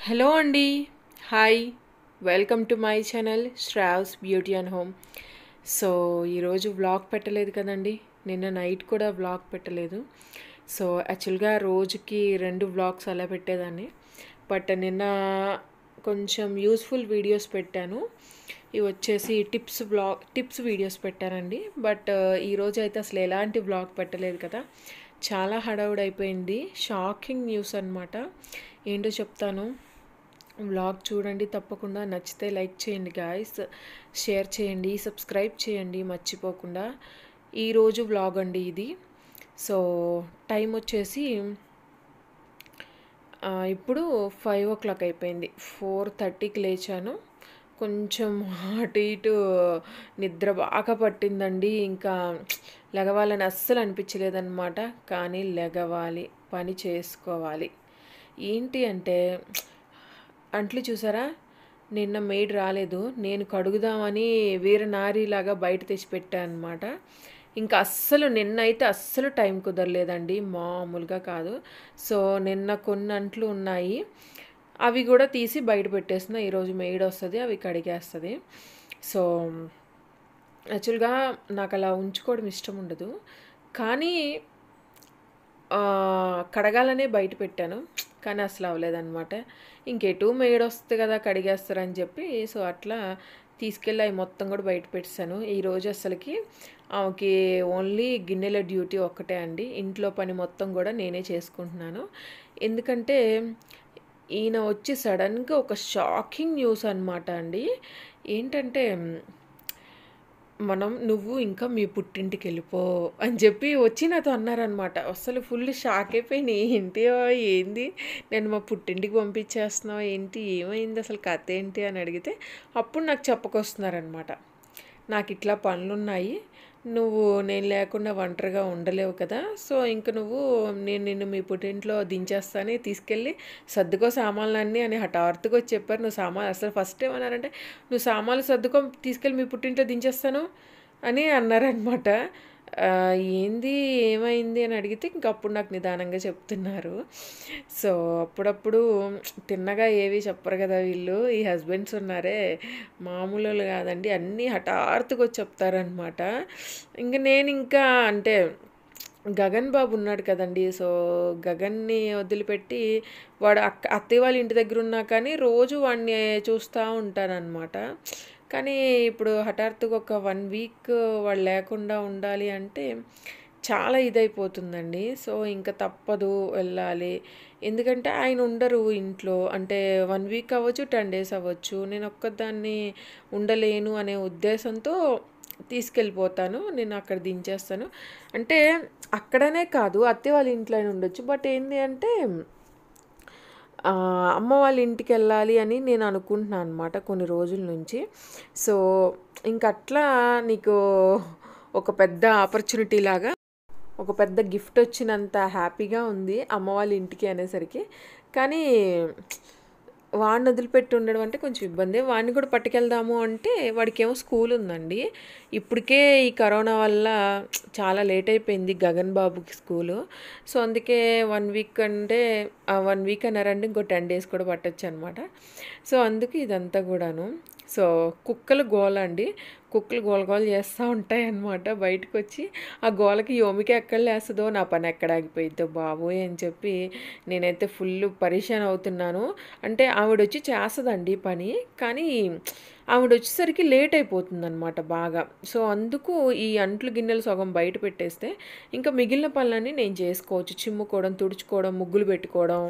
hello అండి hi welcome to my channel Sravs beauty and home so ఈరోజు vlog పెట్టలేదు కదండి నిన్న నైట్ కూడా వ్లాగ్ పెట్టలేదు సో యాక్చువల్గా రోజుకి రెండు వ్లాగ్స్ అలా పెట్టేదాన్ని బట్ నిన్న కొంచెం యూస్ఫుల్ వీడియోస్ పెట్టాను ఇవి వచ్చేసి టిప్స్ బ్లాగ్ టిప్స్ వీడియోస్ పెట్టానండి బట్ ఈరోజు అయితే అసలు ఎలాంటి బ్లాగ్ పెట్టలేదు కదా చాలా హడావుడి అయిపోయింది షాకింగ్ న్యూస్ అనమాట ఏంటో చెప్తాను వ్లాగ్ చూడండి తప్పకుండా నచ్చితే లైక్ చేయండి గాయస్ షేర్ చేయండి సబ్స్క్రైబ్ చేయండి మర్చిపోకుండా ఈరోజు వ్లాగ్ అండి ఇది సో టైం వచ్చేసి ఆ, ఇప్పుడు ఫైవ్ ఓ క్లాక్ అయిపోయింది ఫోర్ థర్టీకి లేచాను కొంచెం అటు ఇటు నిద్ర బాగా పట్టిందండి ఇంకా లెగవాలని అస్సలు అనిపించలేదన్నమాట కానీ లెగవాలి పని చేసుకోవాలి ఏంటి అంటే అంట్లు చూసారా నిన్న మెయిడ్ రాలేదు నేను కడుగుదామని వీరనారిలాగా బయట తెచ్చి పెట్టాను అనమాట ఇంకా అస్సలు నిన్న అయితే అస్సలు టైం కుదరలేదండి మామూలుగా కాదు సో నిన్న కొన్ని అంట్లు ఉన్నాయి అవి కూడా తీసి బయట పెట్టేసిన ఈరోజు మెయిడ్ వస్తుంది అవి కడిగేస్తుంది సో యాక్చువల్గా నాకు అలా ఉంచుకోవడం ఇష్టం ఉండదు కానీ ఆ, కడగాలనే బయట పెట్టాను కానీ అసలు అవ్వలేదన్నమాట ఇంకెటు మేడ్ వస్తుంది కదా కడిగేస్తారని చెప్పి సో అట్లా తీసుకెళ్ళి అవి మొత్తం కూడా బయట పెట్టాను ఈరోజు అసలుకి ఆమెకి ఓన్లీ గిన్నెల డ్యూటీ ఒక్కటే అండి ఇంట్లో పని మొత్తం కూడా నేనే చేసుకుంటున్నాను ఎందుకంటే ఈయన వచ్చి సడన్గా ఒక షాకింగ్ న్యూస్ అనమాట అండి ఏంటంటే మనం నువ్వు ఇంకా మీ పుట్టింటికి వెళ్ళిపో అని చెప్పి వచ్చి నాతో అన్నారనమాట అసలు ఫుల్ షాక్ అయిపోయినాయి ఏంటి ఓ ఏంది నేను మా పుట్టింటికి పంపించేస్తున్నావు ఏంటి ఏమైంది అసలు కథ ఏంటి అని అడిగితే అప్పుడు నాకు చెప్పకొస్తున్నారనమాట నాకు ఇట్లా పనులున్నాయి నువ్వు నేను లేకుండా ఒంటరిగా ఉండలేవు కదా సో ఇంక నువ్వు నేను నిన్ను మీ పుట్టింట్లో దించేస్తాను తీసుకెళ్ళి సర్దుకో సామాన్లన్నీ అని హఠాత్తుగా వచ్చి చెప్పారు నువ్వు సామాన్ అసలు ఫస్ట్ ఏమన్నారంటే నువ్వు సామాన్లు సర్దుకో తీసుకెళ్ళి మీ పుట్టింట్లో దించేస్తాను అని అన్నారనమాట ఆ, ఏంది ఏమైంది అని అడిగితే ఇంక అప్పుడు నాకు నిదానంగా చెప్తున్నారు సో అప్పుడప్పుడు తిన్నగా ఏవి చెప్పరు కదా వీళ్ళు ఈ హస్బెండ్స్ ఉన్నారే మామూలు వాళ్ళు కాదండి అన్నీ హఠాత్తుగా వచ్చి చెప్తారనమాట ఇంక నేను ఇంకా అంటే గగన్ బాబు ఉన్నాడు కదండి సో గగన్ని వదిలిపెట్టి వాడు అక్క అత్తయ్య వాళ్ళ ఇంటి దగ్గర ఉన్నా కానీ రోజు వాడిని చూస్తూ ఉంటానన్నమాట కానీ ఇప్పుడు హఠాత్తుగా ఒక వన్ వీక్ వాళ్ళు లేకుండా ఉండాలి అంటే చాలా ఇదైపోతుందండి సో ఇంకా తప్పదు వెళ్ళాలి ఎందుకంటే ఆయన ఉండరు ఇంట్లో అంటే వన్ వీక్ అవ్వచ్చు టెన్ డేస్ అవ్వచ్చు నేను ఒక్కదాన్ని ఉండలేను అనే ఉద్దేశంతో తీసుకెళ్ళిపోతాను నేను అక్కడ దించేస్తాను అంటే అక్కడనే కాదు అత్తే వాళ్ళ ఇంట్లో అయినా ఉండొచ్చు బట్ ఏంటి అంటే ఆ, అమ్మ వాళ్ళ ఇంటికి వెళ్ళాలి అని నేను అనుకుంటున్నాను అనమాట కొన్ని రోజుల నుంచి సో ఇంక అట్లా నీకు ఒక పెద్ద ఆపర్చునిటీ లాగా ఒక పెద్ద గిఫ్ట్ వచ్చినంత హ్యాపీగా ఉంది అమ్మ వాళ్ళ ఇంటికి అనేసరికి కానీ వాడిని వదిలిపెట్టి ఉండడం అంటే కొంచెం ఇబ్బంది వాడిని కూడా పట్టుకెళ్దాము అంటే వాడికి ఏమో స్కూల్ ఉందండి ఇప్పటికే ఈ కరోనా వల్ల చాలా లేట్ అయిపోయింది గగన్ బాబుకి స్కూలు సో అందుకే వన్ వీక్ అంటే వన్ వీక్ అన్నారంటే ఇంకో టెన్ డేస్ కూడా పట్టొచ్చు అనమాట సో అందుకు ఇదంతా కూడాను సో కుక్కలు గోల అండి కుక్కలు గోల గోల చేస్తూ ఉంటాయి అన్నమాట బయటకు వచ్చి ఆ గోలకి యోమికి ఎక్కడ లేస్తుందో నా పని ఎక్కడ ఆగిపోయిద్దో బాబోయ్ అని చెప్పి నేనైతే ఫుల్ పరేషాన్ అవుతున్నాను అంటే ఆవిడ వచ్చి చేస్తుందండి పని కానీ ఆవిడ వచ్చేసరికి లేట్ అయిపోతుంది అనమాట బాగా సో అందుకు ఈ అంట్లు గిన్నెలు సగం బయట పెట్టేస్తే ఇంకా మిగిలిన పనులన్నీ నేను చేసుకోవచ్చు చిమ్ముకోవడం తుడుచుకోవడం ముగ్గులు పెట్టుకోవడం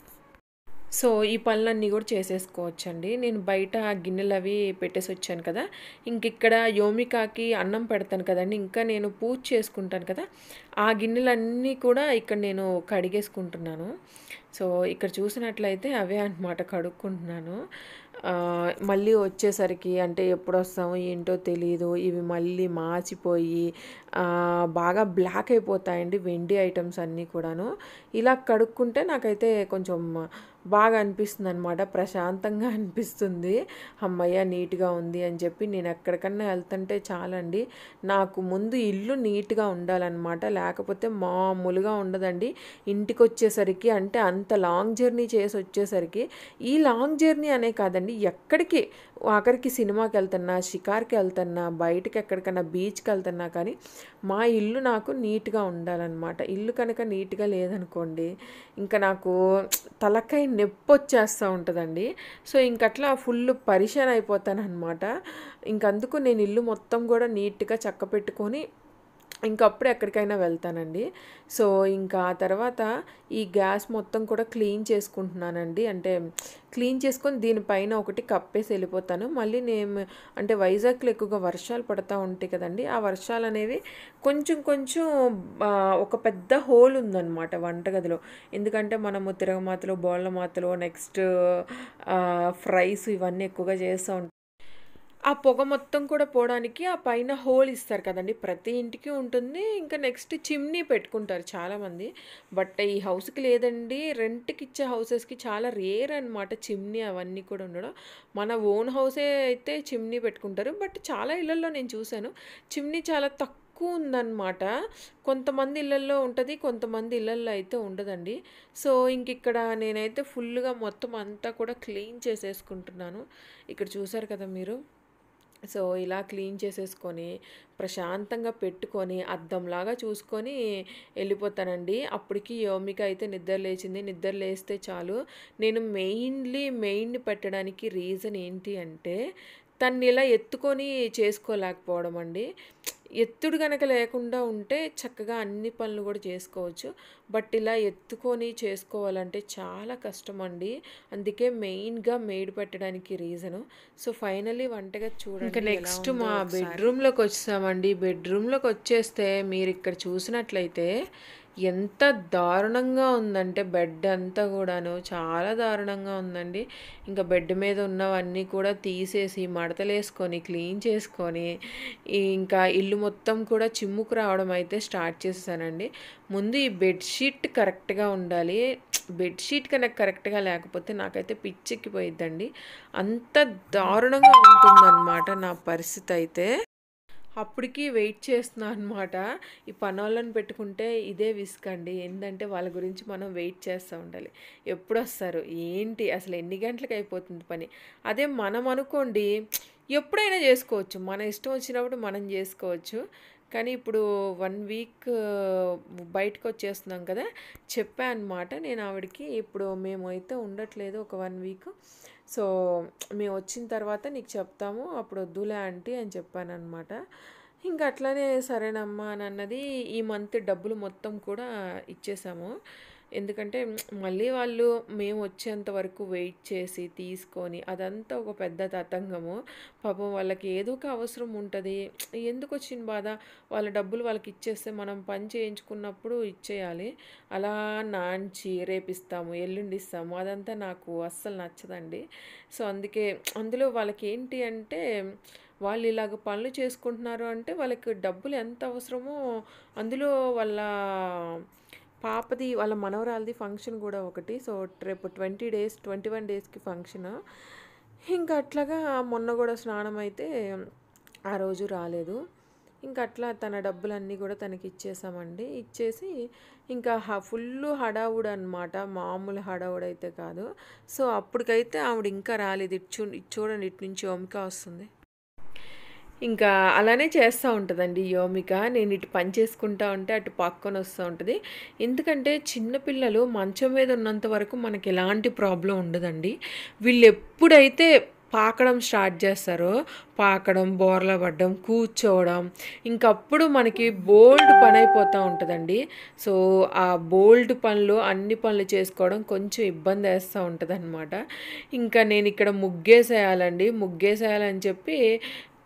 సో ఈ పనులన్నీ కూడా చేసేసుకోవచ్చండి నేను బయట ఆ గిన్నెలు అవి పెట్టేసి వచ్చాను కదా ఇంక ఇక్కడ యోమికాకి అన్నం పెడతాను కదండి ఇంకా నేను పూజ చేసుకుంటాను కదా ఆ గిన్నెలన్నీ కూడా ఇక్కడ నేను కడిగేసుకుంటున్నాను సో ఇక్కడ చూసినట్లయితే అవే అన్నమాట కడుక్కుంటున్నాను ఆ, మళ్ళీ వచ్చేసరికి అంటే ఎప్పుడు వస్తామో ఏంటో తెలియదు ఇవి మళ్ళీ మాచిపోయి ఆ, బాగా బ్లాక్ అయిపోతాయండి వెండి ఐటమ్స్ అన్నీ కూడాను ఇలా కడుక్కుంటే నాకైతే కొంచెం బాగా అనిపిస్తుంది అనమాట ప్రశాంతంగా అనిపిస్తుంది అమ్మయ్య నీట్గా ఉంది అని చెప్పి నేను ఎక్కడికన్నా వెళ్తుంటే చాలండి నాకు ముందు ఇల్లు నీట్గా ఉండాలన్నమాట లేకపోతే మామూలుగా ఉండదండి ఇంటికి వచ్చేసరికి అంటే అంత లాంగ్ జర్నీ చేసి వచ్చేసరికి ఈ లాంగ్ జర్నీ అనే కాదండి ఎక్కడికి ఆఖరికి సినిమాకి వెళ్తున్నా షికార్కి వెళ్తున్నా బయటకి ఎక్కడికన్నా బీచ్కి వెళ్తున్నా కానీ మా ఇల్లు నాకు నీట్గా ఉండాలన్నమాట ఇల్లు కనుక నీట్గా లేదనుకోండి ఇంకా నాకు తలకాయ నొప్పి వచ్చేస్తూ ఉంటుందండి సో ఇంకట్లా ఫుల్ పరిశాన్ అయిపోతాను అనమాట ఇంకందుకు నేను ఇల్లు మొత్తం కూడా నీట్గా చక్క పెట్టుకొని ఇంకప్పుడు ఎక్కడికైనా వెళ్తానండి సో ఇంకా ఆ తర్వాత ఈ గ్యాస్ మొత్తం కూడా క్లీన్ చేసుకుంటున్నానండి అంటే క్లీన్ చేసుకొని దీనిపైన ఒకటి కప్పేసి వెళ్ళిపోతాను మళ్ళీ నేను అంటే వైజాగ్లో ఎక్కువగా వర్షాలు పడతా ఉంటాయి కదండి ఆ వర్షాలు అనేవి కొంచెం కొంచెం ఆ, ఒక పెద్ద హోల్ ఉందన్నమాట వంటగదిలో ఎందుకంటే మనము తిరగమాతలు బోళ్ళ మాతలు నెక్స్ట్ ఫ్రైస్ ఇవన్నీ ఎక్కువగా చేస్తూ ఉంటాం ఆ పొగ మొత్తం కూడా పోవడానికి ఆ పైన హోల్ ఇస్తారు కదండి ప్రతి ఇంటికి ఉంటుంది ఇంకా నెక్స్ట్ చిమ్నీ పెట్టుకుంటారు చాలామంది బట్ ఈ హౌస్కి లేదండి రెంట్కి ఇచ్చే హౌసెస్కి చాలా రేర్ అనమాట చిమ్నీ అవన్నీ కూడా ఉండడం మన ఓన్ హౌసే అయితే చిమ్నీ పెట్టుకుంటారు బట్ చాలా ఇళ్ళల్లో నేను చూశాను చిమ్నీ చాలా తక్కువ ఉందన్నమాట కొంతమంది ఇళ్ళల్లో ఉంటుంది కొంతమంది ఇళ్ళల్లో అయితే ఉండదండి సో ఇంక ఇక్కడ నేనైతే ఫుల్గా మొత్తం అంతా కూడా క్లీన్ చేసేసుకుంటున్నాను ఇక్కడ చూసారు కదా మీరు సో ఇలా క్లీన్ చేసేసుకొని ప్రశాంతంగా పెట్టుకొని అద్దంలాగా చూసుకొని వెళ్ళిపోతానండి అప్పటికి యోమిక అయితే నిద్ర లేచింది నిద్ర లేస్తే చాలు నేను మెయిన్లీ మెయిన్ పెట్టడానికి రీజన్ ఏంటి అంటే తన్ని ఇలా ఎత్తుకొని చేసుకోలేకపోవడం అండి ఎత్తుడు కనుక లేకుండా ఉంటే చక్కగా అన్ని పనులు కూడా చేసుకోవచ్చు బట్ ఇలా ఎత్తుకొని చేసుకోవాలంటే చాలా కష్టం అండి అందుకే మెయిన్గా మేడ్ పెట్టడానికి రీజను సో ఫైనలీ వంటగది చూడండి ఇంకా నెక్స్ట్ మా బెడ్రూమ్లోకి వచ్చామండి బెడ్రూమ్లోకి వచ్చేస్తే మీరు ఇక్కడ చూసినట్లయితే ఎంత దారుణంగా ఉందంటే బెడ్ అంతా కూడాను చాలా దారుణంగా ఉందండి ఇంకా బెడ్ మీద ఉన్నవన్నీ కూడా తీసేసి మడతలేసుకొని క్లీన్ చేసుకొని ఈ ఇంకా ఇల్లు మొత్తం కూడా చిమ్ముకు రావడం అయితే స్టార్ట్ చేసేసానండి ముందు ఈ బెడ్షీట్ కరెక్ట్గా ఉండాలి బెడ్షీట్ కనుక కరెక్ట్గా లేకపోతే నాకైతే పిచ్చెక్కిపోయిద్దండి అంత దారుణంగా ఉంటుందన్నమాట నా పరిస్థితి అయితే అప్పటికి వెయిట్ చేస్తున్నాను అనమాట ఈ పనోళ్ళని పెట్టుకుంటే ఇదే విస్క్ అండి ఏంటంటే వాళ్ళ గురించి మనం వెయిట్ చేస్తూ ఉండాలి ఎప్పుడు వస్తారు ఏంటి అసలు ఎన్ని గంటలకు అయిపోతుంది పని అదే మనం అనుకోండి ఎప్పుడైనా చేసుకోవచ్చు మన ఇష్టం వచ్చినప్పుడు మనం చేసుకోవచ్చు కానీ ఇప్పుడు వన్ వీక్ బయటకు వచ్చేస్తున్నాం కదా చెప్పా అనమాట నేను ఆవిడకి ఇప్పుడు మేము అయితే ఉండట్లేదు ఒక వన్ వీక్ సో మేము వచ్చిన తర్వాత నీకు చెప్తాము అప్పుడు వద్దులే ఆంటీ అని చెప్పాను అనమాట ఇంకా అట్లానే సరేనమ్మా అని అన్నది ఈ మంత్ డబ్బులు మొత్తం కూడా ఇచ్చేసాము ఎందుకంటే మళ్ళీ వాళ్ళు మేము వచ్చేంత వరకు వెయిట్ చేసి తీసుకొని అదంతా ఒక పెద్ద తతంగము పాపం వాళ్ళకి ఏదో ఒక అవసరం ఉంటుంది ఎందుకు వచ్చిన బాధ వాళ్ళ డబ్బులు వాళ్ళకి ఇచ్చేస్తే మనం పని చేయించుకున్నప్పుడు ఇచ్చేయాలి అలా నాంచి రేపిస్తాము ఎల్లుండి ఇస్తాము అదంతా నాకు అస్సలు నచ్చదండి సో అందుకే అందులో వాళ్ళకి ఏంటి అంటే వాళ్ళు ఇలాగ పనులు చేసుకుంటున్నారు అంటే వాళ్ళకి డబ్బులు ఎంత అవసరమో అందులో వాళ్ళ పాపది వాళ్ళ మనవరాలది ఫంక్షన్ కూడా ఒకటి సో రేపు ట్వంటీ డేస్ ట్వంటీ వన్ డేస్కి ఫంక్షన్ ఇంకా అట్లాగా మొన్న కూడా స్నానం అయితే ఆ రోజు రాలేదు ఇంకా అట్లా తన డబ్బులన్నీ కూడా తనకి ఇచ్చేసామండి ఇచ్చేసి ఇంకా హ ఫుల్ హడావుడు అనమాట మామూలు హడావుడు అయితే కాదు సో అప్పటికైతే ఆవిడ ఇంకా రాలేదు ఇటు చూ ఇటు చూడండి ఇటు నుంచి ఓమిక వస్తుంది ఇంకా అలానే చేస్తూ ఉంటుందండి యోమిక నేను ఇటు పని చేసుకుంటా ఉంటే అటు పక్కన వస్తూ ఉంటుంది ఎందుకంటే చిన్నపిల్లలు మంచం మీద ఉన్నంత వరకు మనకి ఎలాంటి ప్రాబ్లం ఉండదండి వీళ్ళు ఎప్పుడైతే పాకడం స్టార్ట్ చేస్తారో పాకడం బోర్ల పడడం కూర్చోవడం ఇంకప్పుడు మనకి బోల్డ్ పని అయిపోతూ ఉంటుందండి సో ఆ బోల్డ్ పనులు అన్ని పనులు చేసుకోవడం కొంచెం ఇబ్బంది వేస్తూ ఉంటుంది అనమాట ఇంకా నేను ఇక్కడ ముగ్గేసేయాలండి ముగ్గేసేయాలని చెప్పి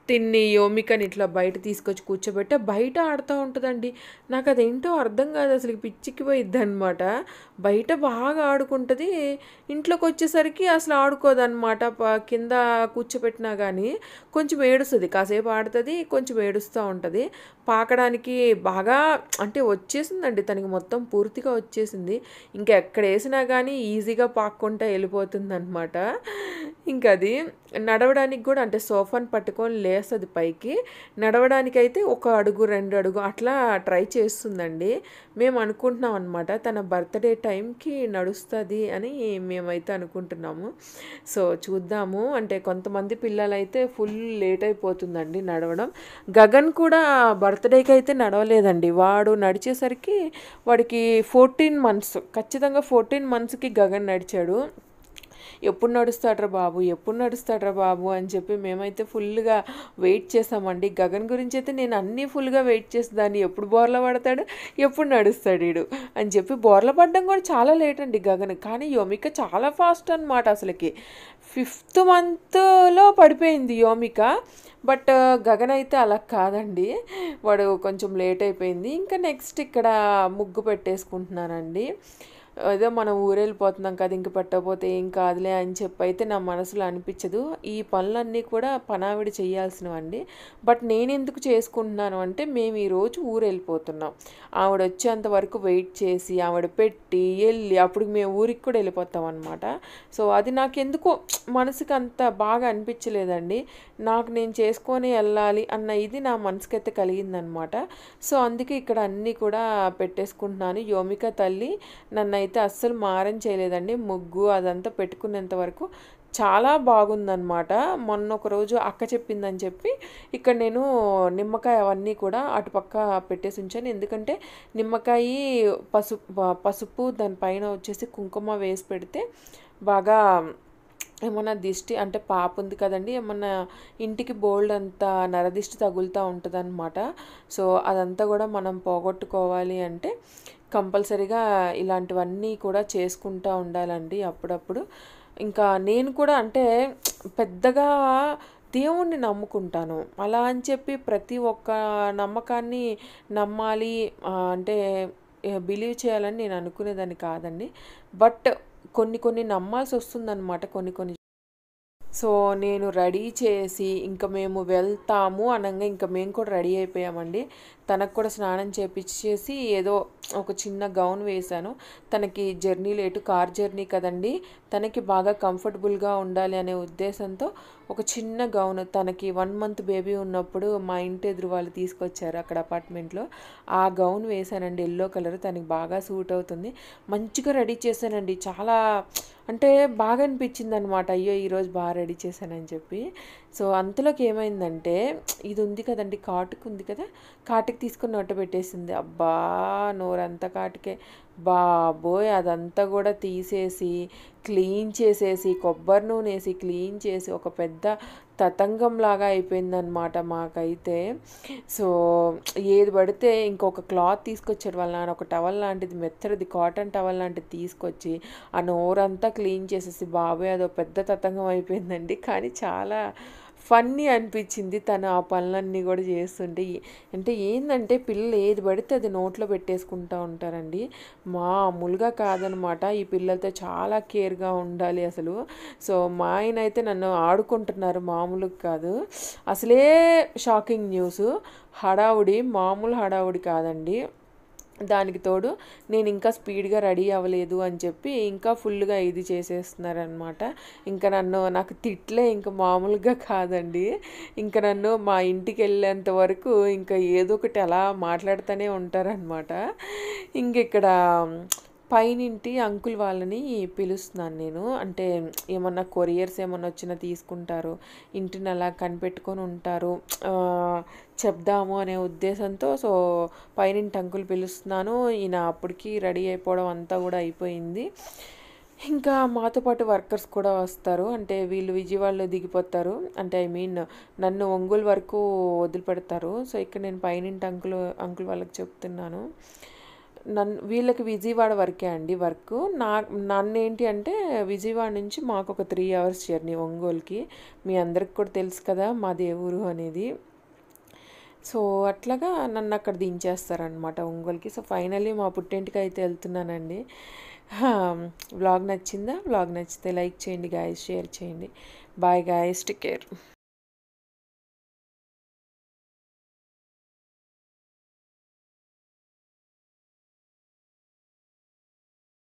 తిన్ని యోమికని ఇట్లా బయట తీసుకొచ్చి కూర్చోబెట్టే బయట ఆడుతూ ఉంటుందండి నాకు అదేంటో అర్థం కాదు అసలు పిచ్చికి పోయిద్ది అనమాట బయట బాగా ఆడుకుంటుంది ఇంట్లోకి వచ్చేసరికి అసలు ఆడుకోదన్నమాట ప- కింద కూర్చోబెట్టినా కానీ కొంచెం ఏడుస్తుంది కాసేపు ఆడుతుంది కొంచెం ఏడుస్తూ ఉంటుంది పాకడానికి బాగా అంటే వచ్చేసిందండి తనకి మొత్తం పూర్తిగా వచ్చేసింది ఇంకా ఎక్కడ వేసినా కానీ ఈజీగా పాక్కుంటా వెళ్ళిపోతుంది అనమాట ఇంకా అది నడవడానికి కూడా అంటే సోఫాని పట్టుకొని లేస్తుంది పైకి నడవడానికి అయితే ఒక అడుగు రెండు అడుగు అట్లా ట్రై చేస్తుందండి మేము అనుకుంటున్నాం అనమాట తన బర్త్డే టైంకి నడుస్తుంది అని మేమైతే అనుకుంటున్నాము సో చూద్దాము అంటే కొంతమంది పిల్లలైతే ఫుల్ లేట్ అయిపోతుందండి నడవడం గగన్ కూడా బర్త్డేకి అయితే నడవలేదండి వాడు నడిచేసరికి వాడికి ఫోర్టీన్ మంత్స్ ఖచ్చితంగా ఫోర్టీన్ మంత్స్కి గగన్ నడిచాడు ఎప్పుడు నడుస్తాడ్రా బాబు ఎప్పుడు నడుస్తాడ్రా బాబు అని చెప్పి మేమైతే ఫుల్గా వెయిట్ చేసామండి గగన్ గురించి అయితే నేను అన్నీ ఫుల్గా వెయిట్ చేసేదాన్ని ఎప్పుడు బోర్ల పడతాడు ఎప్పుడు నడుస్తాడు వీడు అని చెప్పి బోర్ల పడడం కూడా చాలా లేట్ అండి గగన్ కానీ యోమిక చాలా ఫాస్ట్ అనమాట అసలుకి ఫిఫ్త్ మంత్లో పడిపోయింది యోమిక బట్ గగన్ అయితే అలా కాదండి వాడు కొంచెం లేట్ అయిపోయింది ఇంకా నెక్స్ట్ ఇక్కడ ముగ్గు పెట్టేసుకుంటున్నానండి ఏదో మనం ఊరెళ్ళిపోతున్నాం కదా ఇంక పెట్టకపోతే ఏం కాదులే అని చెప్పి అయితే నా మనసులో అనిపించదు ఈ పనులన్నీ కూడా పనావిడ చేయాల్సినవండి బట్ నేను ఎందుకు చేసుకుంటున్నాను అంటే మేము ఈరోజు ఊరు వెళ్ళిపోతున్నాం ఆవిడ వచ్చేంత వరకు వెయిట్ చేసి ఆవిడ పెట్టి వెళ్ళి అప్పుడు మేము ఊరికి కూడా వెళ్ళిపోతాం అనమాట సో అది నాకు ఎందుకో మనసుకి అంత బాగా అనిపించలేదండి నాకు నేను చేసుకొని వెళ్ళాలి అన్న ఇది నా మనసుకైతే కలిగిందనమాట సో అందుకే ఇక్కడ అన్నీ కూడా పెట్టేసుకుంటున్నాను యోమిక తల్లి నన్ను అయితే అస్సలు మారం చేయలేదండి ముగ్గు అదంతా పెట్టుకునేంత వరకు చాలా బాగుందన్నమాట మొన్న ఒక రోజు అక్క చెప్పిందని చెప్పి ఇక్కడ నేను నిమ్మకాయ అవన్నీ కూడా అటుపక్క పెట్టేసి ఉంచాను ఎందుకంటే నిమ్మకాయ పసుపు పసుపు దానిపైన వచ్చేసి కుంకుమ వేసి పెడితే బాగా ఏమన్నా దిష్టి అంటే పాప ఉంది కదండి ఏమన్నా ఇంటికి బోల్డ్ అంతా నరదిష్టి తగులుతూ ఉంటుంది అనమాట సో అదంతా కూడా మనం పోగొట్టుకోవాలి అంటే కంపల్సరీగా ఇలాంటివన్నీ కూడా చేసుకుంటూ ఉండాలండి అప్పుడప్పుడు ఇంకా నేను కూడా అంటే పెద్దగా దేవుణ్ణి నమ్ముకుంటాను అలా అని చెప్పి ప్రతి ఒక్క నమ్మకాన్ని నమ్మాలి ఆ, అంటే బిలీవ్ చేయాలని నేను అనుకునేదాన్ని కాదండి బట్ కొన్ని కొన్ని నమ్మాల్సి వస్తుందన్నమాట కొన్ని కొన్ని సో నేను రెడీ చేసి ఇంకా మేము వెళ్తాము అనగా ఇంకా మేము కూడా రెడీ అయిపోయామండి తనకు కూడా స్నానం చేపించేసి ఏదో ఒక చిన్న గౌన్ వేశాను తనకి జర్నీ లేటు కార్ జర్నీ కదండి తనకి బాగా కంఫర్టబుల్గా ఉండాలి అనే ఉద్దేశంతో ఒక చిన్న గౌన్ తనకి వన్ మంత్ బేబీ ఉన్నప్పుడు మా ఇంటి ఎదురు వాళ్ళు తీసుకొచ్చారు అక్కడ అపార్ట్మెంట్లో ఆ గౌన్ వేశానండి ఎల్లో కలర్ తనకి బాగా సూట్ అవుతుంది మంచిగా రెడీ చేశానండి చాలా అంటే బాగా అనిపించింది అనమాట అయ్యో ఈరోజు బాగా రెడీ చేశానని చెప్పి సో అంతలోకి ఏమైందంటే ఇది ఉంది కదండి కాటుకు ఉంది కదా కాటుకు తీసుకొని నొట్ట పెట్టేసింది అబ్బా నోరంతా కాటుకే బాబోయ్ అదంతా కూడా తీసేసి క్లీన్ చేసేసి కొబ్బరి నూనె వేసి క్లీన్ చేసి ఒక పెద్ద తతంగంలాగా అయిపోయిందనమాట మాకైతే సో ఏది పడితే ఇంకొక క్లాత్ తీసుకొచ్చాడు వాళ్ళ నాన్న ఒక టవల్ లాంటిది మెత్తడిది కాటన్ టవల్ లాంటిది తీసుకొచ్చి ఆ నోరంతా క్లీన్ చేసేసి బాబాయ్ అదో పెద్ద తతంగం అయిపోయిందండి కానీ చాలా ఫన్నీ అనిపించింది తను ఆ పనులన్నీ కూడా చేస్తుంటే ఏ- అంటే ఏంటంటే పిల్లలు ఏది పడితే అది నోట్లో పెట్టేసుకుంటూ ఉంటారండి మామూలుగా కాదనమాట ఈ పిల్లలతో చాలా కేర్గా ఉండాలి అసలు సో మా ఆయన అయితే నన్ను ఆడుకుంటున్నారు మామూలుగా కాదు అసలే షాకింగ్ న్యూస్ హడావుడి మామూలు హడావుడి కాదండి దానికి తోడు నేను ఇంకా స్పీడ్గా రెడీ అవ్వలేదు అని చెప్పి ఇంకా ఫుల్గా ఇది చేసేస్తున్నారనమాట ఇంకా నన్ను నాకు తిట్లే ఇంకా మామూలుగా కాదండి ఇంకా నన్ను మా ఇంటికి వెళ్ళేంత వరకు ఇంకా ఏదో ఒకటి అలా మాట్లాడుతూనే ఉంటారనమాట ఇంక ఇక్కడ పైనింటి అంకుల్ వాళ్ళని పిలుస్తున్నాను నేను అంటే ఏమన్నా కొరియర్స్ ఏమన్నా వచ్చినా తీసుకుంటారు ఇంటిని అలా కనిపెట్టుకొని ఉంటారు ఆ, చెప్దాము అనే ఉద్దేశంతో సో పైనింటి అంకుల్ పిలుస్తున్నాను ఈయన అప్పటికి రెడీ అయిపోవడం అంతా కూడా అయిపోయింది ఇంకా మాతో పాటు వర్కర్స్ కూడా వస్తారు అంటే వీళ్ళు విజయవాడలో దిగిపోతారు అంటే ఐ మీన్ నన్ను ఒంగోలు వరకు వదిలిపెడతారు సో ఇక్కడ నేను పైనింటి అంకుల్ అంకుల్ వాళ్ళకి చెప్తున్నాను నన్ను వీళ్ళకి విజయవాడ వరకే అండి వర్క్ నా నన్ను ఏంటి అంటే విజయవాడ నుంచి మాకు ఒక త్రీ అవర్స్ జర్నీ ఒంగోలుకి మీ అందరికి కూడా తెలుసు కదా మా దేవురు అనేది సో అట్లాగా నన్ను అక్కడ దించేస్తారనమాట ఒంగోలుకి సో ఫైనల్లీ మా పుట్టింటికి అయితే వెళ్తున్నానండి వ్లాగ్ నచ్చిందా వ్లాగ్ నచ్చితే లైక్ చేయండి గాయస్ షేర్ చేయండి బాయ్ గాయస్ టేక్ కేర్